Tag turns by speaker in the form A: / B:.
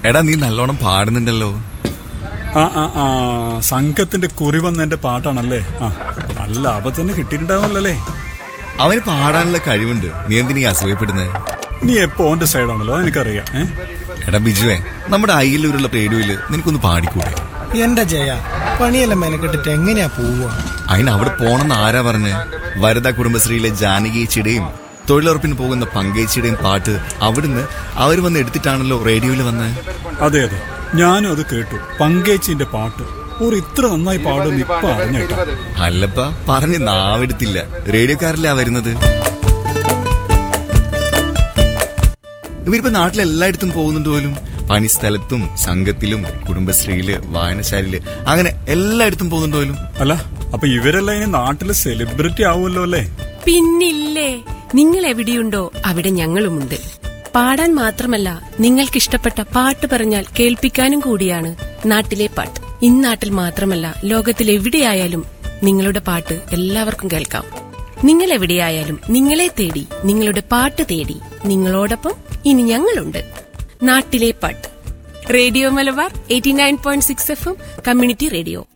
A: എടാ നീ നല്ലോണം പാടുന്നുണ്ടല്ലോ
B: ആ ആ ആ സംഘത്തിന്റെ കുറി വന്നതിന്റെ പാട്ടാണല്ലേ ആ നല്ല ലാഭത്തിന് കിട്ടിയിട്ടുണ്ടാവുമല്ലേ
A: അവന് പാടാനുള്ള കഴിവുണ്ട് നീ എന്തിനീ അസൂയപ്പെടുന്നത്
B: നീ എപ്പോ ഓന്റെ സൈഡാണല്ലോ എനിക്കറിയാം ഏ
A: എടാ ബിജുവേ നമ്മുടെ അയ്യലൂരുള്ള റേഡിയോയില് നിനക്കൊന്ന് പാടിക്കൂടെ
C: എന്റെ ജയ പണിയെല്ലാം മെനക്കെട്ടിട്ട് എങ്ങനെയാ പോവുക
A: അതിന് അവിടെ പോണെന്ന് ആരാ പറഞ്ഞ് വരദ കുടുംബശ്രീയിലെ ജാനകിച്ചിയുടെയും തൊഴിലുറപ്പിന് പോകുന്ന പങ്കേച്ചിയുടെയും പാട്ട് അവിടുന്ന് അവർ വന്ന് എടുത്തിട്ടാണല്ലോ റേഡിയോയിൽ വന്ന്
B: അതെ അതെ ഞാനും അത് കേട്ടു പങ്കേച്ചിന്റെ പാട്ട് ഒരു ഇത്ര നന്നായി പാടുമെന്ന് ഇപ്പൊ അറിഞ്ഞേട്ടോ
A: അല്ലപ്പ പറഞ്ഞ് നാവെടുത്തില്ല റേഡിയോക്കാരല്ലേ വരുന്നത് ഇവരിപ്പോ നാട്ടിലെല്ലായിടത്തും പോകുന്നുണ്ട് പോലും പണിസ്ഥലത്തും സംഘത്തിലും കുടുംബശ്രീയില് വായനശാലയില് അങ്ങനെ എല്ലായിടത്തും പോകുന്നുണ്ട് പോലും
B: അല്ല അപ്പൊ ഇവരെല്ലാം ഇനി നാട്ടില് സെലിബ്രിറ്റി ആവുമല്ലോ അല്ലേ
D: പിന്നില്ലേ നിങ്ങൾ എവിടെയുണ്ടോ അവിടെ ഞങ്ങളുമുണ്ട് പാടാൻ മാത്രമല്ല നിങ്ങൾക്കിഷ്ടപ്പെട്ട പാട്ട് പറഞ്ഞാൽ കേൾപ്പിക്കാനും കൂടിയാണ് നാട്ടിലെ പാട്ട് ഇന്നാട്ടിൽ മാത്രമല്ല ലോകത്തിൽ എവിടെയായാലും നിങ്ങളുടെ പാട്ട് എല്ലാവർക്കും കേൾക്കാം നിങ്ങൾ എവിടെയായാലും നിങ്ങളെ തേടി നിങ്ങളുടെ പാട്ട് തേടി നിങ്ങളോടൊപ്പം ഇനി ഞങ്ങളുണ്ട് നാട്ടിലെ പാട്ട് radio Malabar eighty nine point six F M community radio